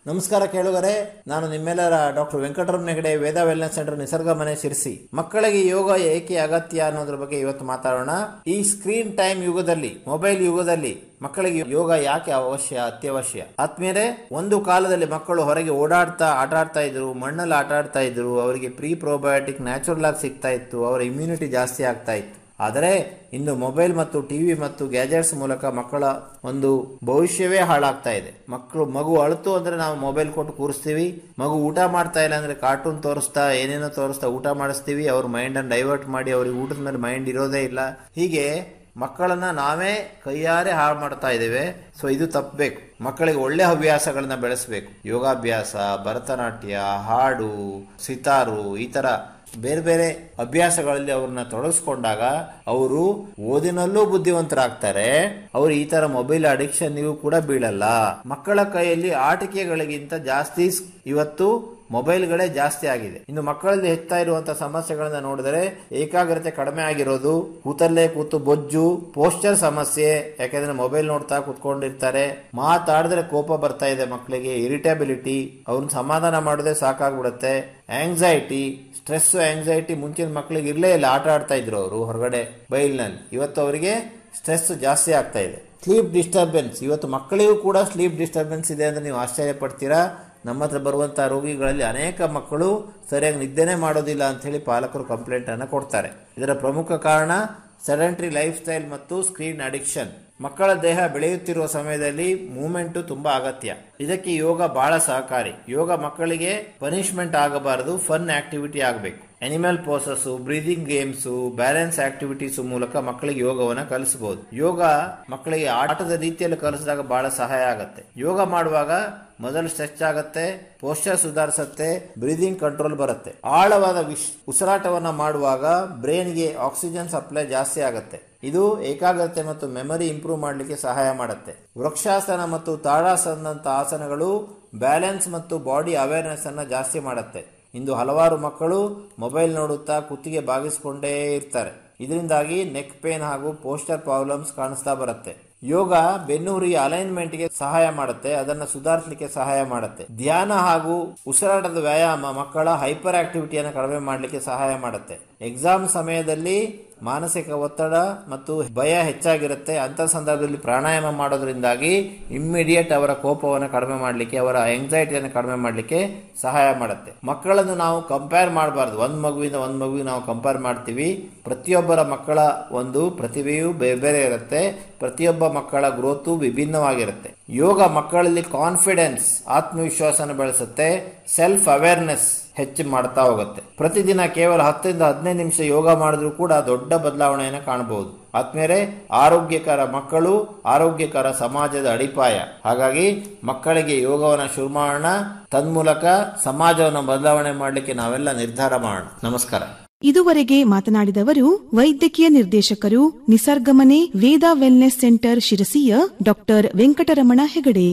ನಮಸ್ಕಾರ ಕೇಳುಗರೆ ನಾನು ನಿಮ್ಮೆಲ್ಲರ doctor Venkataramana Hegde Veda wellness centre Nisarga Mane Sirsi ಮಕ್ಕಳಿಗೆ ಯೋಗ ಏಕೆ ಅಗತ್ಯ ಅನ್ನೋದ್ರ ಬಗ್ಗೆ ಇವತ್ತು ಮಾತಾಡೋಣ ಈ ಸ್ಕ್ರೀನ್ ಟೈಮ್ ಯುಗದಲ್ಲಿ ಮೊಬೈಲ್ ಯುಗದಲ್ಲಿ ಮಕ್ಕಳಿಗೆ ಯೋಗ ಯಾಕೆ ಅವಶ್ಯ ಅತ್ಯವಶ್ಯ ಆದ್ಮೇಲೆ ಒಂದು ಕಾಲದಲ್ಲಿ ಮಕ್ಕಳು ಹೊರಗೆ ಓಡಾಡ್ತಾ ಆಟ ಆಡ್ತಾ ಇದ್ರು ಮಣ್ಣಲ್ಲಿ ಆಟ ಆಡ್ತಾ ಇದ್ರು ಅವರಿಗೆ ಪ್ರೀ ಪ್ರೋಬಯೋಟಿಕ್ ನ್ಯಾಚುರಲ್ ಆಗಿ ಸಿಗ್ತಾ ಇತ್ತು ಅವರ ಇಮ್ಯುನಿಟಿ ಜಾಸ್ತಿ ಆಗ್ತಾ ಇತ್ತು ಆದರೆ ಇನ್ನು ಮೊಬೈಲ್ ಮತ್ತು ಟಿವಿ ಮತ್ತು ಗ್ಯಾಜೆಟ್ಸ್ ಮೂಲಕ ಮಕ್ಕಳ ಒಂದು ಭವಿಷ್ಯವೇ ಹಾಳಾಗ್ತಾ ಇದೆ ಮಕ್ಕಳು ಮಗು ಅಳುತ್ತು ಅಂದ್ರೆ ನಾವು ಮೊಬೈಲ್ ಕೊಟ್ಟು ಕೂರಿಸ್ತೀವಿ ಮಗು ಊಟ ಮಾಡ್ತಾ ಇಲ್ಲ ಅಂದ್ರೆ ಕಾರ್ಟೂನ್ ತೋರಿಸ್ತಾ ಏನೇನೋ ತೋರಿಸ್ತಾ ಊಟ ಮಾಡಿಸ್ತೀವಿ ಅವ್ರ ಮೈಂಡ್ ಅನ್ನು ಡೈವರ್ಟ್ ಮಾಡಿ ಅವ್ರಿಗೆ ಊಟದ ಮೇಲೆ ಮೈಂಡ್ ಇರೋದೇ ಇಲ್ಲ ಹೀಗೆ ಮಕ್ಕಳನ್ನ ನಾವೇ ಕೈಯಾರೆ ಹಾಳು ಮಾಡ್ತಾ ಇದ್ದೇವೆ ಸೊ ಇದು ತಪ್ಪಬೇಕು ಮಕ್ಕಳಿಗೆ ಒಳ್ಳೆ ಹವ್ಯಾಸಗಳನ್ನ ಬೆಳೆಸಬೇಕು ಯೋಗಾಭ್ಯಾಸ ಭರತನಾಟ್ಯ ಹಾಡು ಸಿತಾರು ಈ ತರ ಬೇರೆ ಬೇರೆ ಅಭ್ಯಾಸಗಳಲ್ಲಿ ಅವ್ರನ್ನ ತೊಡಗಿಸ್ಕೊಂಡಾಗ ಅವರು ಓದಿನಲ್ಲೂ ಬುದ್ಧಿವಂತರಾಗ್ತಾರೆ ಅವರು ಈ ತರ ಮೊಬೈಲ್ ಅಡಿಕ್ಷನ್ಗೂ ಕೂಡ ಬೀಳಲ್ಲ ಮಕ್ಕಳ ಕೈಯಲ್ಲಿ ಆಟಿಕೆಗಳಿಗಿಂತ ಜಾಸ್ತಿ ಇವತ್ತು ಮೊಬೈಲ್ಗಳೇ ಜಾಸ್ತಿ ಆಗಿದೆ ಇನ್ನು ಮಕ್ಕಳಲ್ಲಿ ಹೆಚ್ಚುತ್ತಾ ಇರುವಂತಹ ಸಮಸ್ಯೆಗಳನ್ನ ನೋಡಿದರೆ ಏಕಾಗ್ರತೆ ಕಡಿಮೆ ಆಗಿರೋದು ಕೂತಲ್ಲೇ ಕೂತು ಬೊಜ್ಜು ಪೋಸ್ಟರ್ ಸಮಸ್ಯೆ ಯಾಕಂದ್ರೆ ಮೊಬೈಲ್ ನೋಡ್ತಾ ಕೂತ್ಕೊಂಡಿರ್ತಾರೆ ಮಾತಾಡಿದ್ರೆ ಕೋಪ ಬರ್ತಾ ಇದೆ ಮಕ್ಕಳಿಗೆ ಇರಿಟಬಿಲಿಟಿ ಅವ್ರನ್ನ ಸಮಾಧಾನ ಮಾಡೋದೇ ಸಾಕಾಗ್ಬಿಡುತ್ತೆ ಆಂಗ್ಸೈಟಿ ಸ್ಟ್ರೆಸ್ ಆಂಗ್ಸೈಟಿ ಮುಂಚಿನ ಮಕ್ಕಳಿಗೆ ಇರ್ಲೇ ಇಲ್ಲ ಆಟ ಆಡ್ತಾ ಇದ್ರು ಅವರು ಹೊರಗಡೆ ಬೈಲ್ನಲ್ಲಿ ಇವತ್ತು ಅವರಿಗೆ ಸ್ಟ್ರೆಸ್ ಜಾಸ್ತಿ ಆಗ್ತಾ ಇದೆ ಸ್ಲೀಪ್ ಡಿಸ್ಟರ್ಬೆನ್ಸ್ ಇವತ್ತು ಮಕ್ಕಳಿಗೂ ಕೂಡ ಸ್ಲೀಪ್ ಡಿಸ್ಟರ್ಬೆನ್ಸ್ ಇದೆ ಅಂದ್ರೆ ನೀವು ಆಶ್ಚರ್ಯ ಪಡ್ತೀರಾ ನಮ್ಮ ಹತ್ರ ಬರುವಂತಹ ರೋಗಿಗಳಲ್ಲಿ ಅನೇಕ ಮಕ್ಕಳು ಸರಿಯಾಗಿ ನಿದ್ದೆನೆ ಮಾಡೋದಿಲ್ಲ ಅಂತ ಹೇಳಿ ಪಾಲಕರು ಕಂಪ್ಲೇಂಟ್ ಅನ್ನು ಕೊಡ್ತಾರೆ ಇದರ ಪ್ರಮುಖ ಕಾರಣ ಸೆಡೆಂಟ್ರಿ ಲೈಫ್ ಸ್ಟೈಲ್ ಮತ್ತು ಸ್ಕ್ರೀನ್ ಅಡಿಕ್ಷನ್ ಮಕ್ಕಳ ದೇಹ ಬೆಳೆಯುತ್ತಿರುವ ಸಮಯದಲ್ಲಿ ಮೂವ್ಮೆಂಟ್ ತುಂಬಾ ಅಗತ್ಯ ಇದಕ್ಕೆ ಯೋಗ ಬಹಳ ಸಹಕಾರಿ ಯೋಗ ಮಕ್ಕಳಿಗೆ ಪನಿಷ್ಮೆಂಟ್ ಆಗಬಾರದು ಫನ್ ಆಕ್ಟಿವಿಟಿ ಆಗಬೇಕು animal poses breathing games balance activities ಮೂಲಕ ಮಕ್ಕಳಿಗೆ ಯೋಗವನ್ನ ಕಲಿಸಬಹುದು ಯೋಗ ಮಕ್ಕಳಿಗೆ ಆಟದ ರೀತಿಯಲ್ಲಿ ಕಲಿಸಿದಾಗ ಬಹಳ ಸಹಾಯ ಆಗುತ್ತೆ ಯೋಗ ಮಾಡುವಾಗ ಮೊದಲು ಸ್ಟ್ರೆಚ್ ಆಗುತ್ತೆ ಪೋಸ್ಟರ್ ಸುಧಾರಿಸುತ್ತೆ ಬ್ರೀದಿಂಗ್ ಕಂಟ್ರೋಲ್ ಬರುತ್ತೆ ಆಳವಾದ ವಿಶ್ ಉಸಿರಾಟವನ್ನ ಮಾಡುವಾಗ ಬ್ರೈನ್ಗೆ ಆಕ್ಸಿಜನ್ ಸಪ್ಲೈ ಜಾಸ್ತಿ ಆಗುತ್ತೆ ಇದು ಏಕಾಗ್ರತೆ ಮತ್ತು ಮೆಮರಿ ಇಂಪ್ರೂವ್ ಮಾಡಲಿಕ್ಕೆ ಸಹಾಯ ಮಾಡುತ್ತೆ ವೃಕ್ಷಾಸನ ಮತ್ತು ತಾಡಾಸನಂತ ಆಸನಗಳು ಬ್ಯಾಲೆನ್ಸ್ ಮತ್ತು ಬಾಡಿ ಅವೇರ್ನೆಸ್ ಅನ್ನ ಜಾಸ್ತಿ ಮಾಡುತ್ತೆ ಇಂದು ಹಲವಾರು ಮಕ್ಕಳು ಮೊಬೈಲ್ ನೋಡುತ್ತಾ ಕುತ್ತಿಗೆ ಬಾಗಿಸಿಕೊಂಡೇ ಇರ್ತಾರೆ ಇದರಿಂದಾಗಿ ನೆಕ್ ಪೇನ್ ಹಾಗೂ ಪೋಸ್ಟರ್ ಪ್ರಾಬ್ಲಮ್ಸ್ ಕಾಣಿಸ್ತಾ ಬರುತ್ತೆ ಯೋಗ ಬೆನ್ನುಹುರಿಯ ಅಲೈನ್ಮೆಂಟ್ಗೆ ಸಹಾಯ ಮಾಡುತ್ತೆ ಅದನ್ನ ಸುಧಾರಿಸಲಿಕ್ಕೆ ಸಹಾಯ ಮಾಡುತ್ತೆ ಧ್ಯಾನ ಹಾಗೂ ಉಸಿರಾಟದ ವ್ಯಾಯಾಮ ಮಕ್ಕಳ ಹೈಪರ್ ಆಕ್ಟಿವಿಟಿಯನ್ನು ಕಡಿಮೆ ಮಾಡಲಿಕ್ಕೆ ಸಹಾಯ ಮಾಡುತ್ತೆ ಎಕ್ಸಾಮ್ ಸಮಯದಲ್ಲಿ ಮಾನಸಿಕ ಒತ್ತಡ ಮತ್ತು ಭಯ ಹೆಚ್ಚಾಗಿರುತ್ತೆ ಅಂತ ಸಂದರ್ಭದಲ್ಲಿ ಪ್ರಾಣಾಯಾಮ ಮಾಡೋದ್ರಿಂದಾಗಿ ಇಮ್ಮಿಡಿಯೇಟ್ ಅವರ ಕೋಪವನ್ನು ಕಡಿಮೆ ಮಾಡಲಿಕ್ಕೆ ಅವರ ಎಂಗ್ಸೈಟಿಯನ್ನು ಕಡಿಮೆ ಮಾಡಲಿಕ್ಕೆ ಸಹಾಯ ಮಾಡುತ್ತೆ ಮಕ್ಕಳನ್ನು ನಾವು ಕಂಪೇರ್ ಮಾಡಬಾರ್ದು ಒಂದ್ ಮಗುವಿಂದ ಒಂದ್ ಮಗುವಿಗೆ ನಾವು ಕಂಪೇರ್ ಮಾಡ್ತೀವಿ ಪ್ರತಿಯೊಬ್ಬರ ಮಕ್ಕಳ ಒಂದು ಪ್ರತಿಭೆಯು ಬೇರೆ ಬೇರೆ ಇರುತ್ತೆ ಪ್ರತಿಯೊಬ್ಬ ಮಕ್ಕಳ ಗ್ರೋತು ವಿಭಿನ್ನವಾಗಿರುತ್ತೆ ಯೋಗ ಮಕ್ಕಳಲ್ಲಿ ಕಾನ್ಫಿಡೆನ್ಸ್ ಆತ್ಮವಿಶ್ವಾಸನ ಬೆಳೆಸುತ್ತೆ ಸೆಲ್ಫ್ ಅವೇರ್ನೆಸ್ ಹೆಚ್ಚು ಮಾಡ್ತಾ ಹೋಗುತ್ತೆ ಪ್ರತಿದಿನ ಕೇವಲ ಹತ್ತರಿಂದ ಹದಿನೈದು ನಿಮಿಷ ಯೋಗ ಮಾಡಿದ್ರೂ ಕೂಡ ದೊಡ್ಡ ಬದಲಾವಣೆಯನ್ನು ಕಾಣಬಹುದು ಆದ್ಮೇಲೆ ಆರೋಗ್ಯಕರ ಮಕ್ಕಳು ಆರೋಗ್ಯಕರ ಸಮಾಜದ ಅಡಿಪಾಯ ಹಾಗಾಗಿ ಮಕ್ಕಳಿಗೆ ಯೋಗವನ್ನ ಶುರು ಮಾಡೋಣ ತನ್ಮೂಲಕ ಸಮಾಜವನ್ನು ಬದಲಾವಣೆ ಮಾಡಲಿಕ್ಕೆ ನಾವೆಲ್ಲ ನಿರ್ಧಾರ ಮಾಡೋಣ ನಮಸ್ಕಾರ ಇದುವರೆಗೆ ಮಾತನಾಡಿದವರು ವೈದ್ಯಕೀಯ ನಿರ್ದೇಶಕರು ನಿಸರ್ಗಮನೆ ವೇದ ವೆಲ್ನೆಸ್ ಸೆಂಟರ್ ಶಿರಸಿಯ ಡಾಕ್ಟರ್ ವೆಂಕಟರಮಣ ಹೆಗಡೆ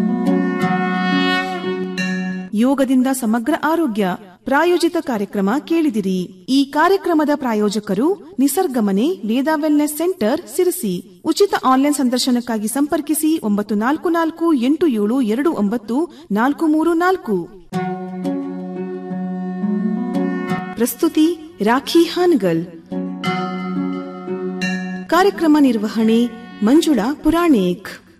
ಯೋಗದಿಂದ ಸಮಗ್ರ ಆರೋಗ್ಯ ಪ್ರಾಯೋಜಿತ ಕಾರ್ಯಕ್ರಮ ಕೇಳಿದಿರಿ ಈ ಕಾರ್ಯಕ್ರಮದ ಪ್ರಾಯೋಜಕರು ನಿಸರ್ಗಮನೆ ವೇದ ವೆಲ್ನೆಸ್ ಸೆಂಟರ್ ಸಿರಸಿ ಉಚಿತ ಆನ್ಲೈನ್ ಸಂದರ್ಶನಕ್ಕಾಗಿ ಸಂಪರ್ಕಿಸಿ ಒಂಬತ್ತು ನಾಲ್ಕು ನಾಲ್ಕು ಎಂಟು ಏಳು ಎರಡು ಒಂಬತ್ತು ನಾಲ್ಕು ಮೂರು ನಾಲ್ಕು ಪ್ರಸ್ತುತಿ ರಾಖಿ ಹಾನಗಲ್ ಕಾರ್ಯಕ್ರಮ ನಿರ್ವಹಣೆ ಮಂಜುಳಾ ಪುರಾಣಿಕ್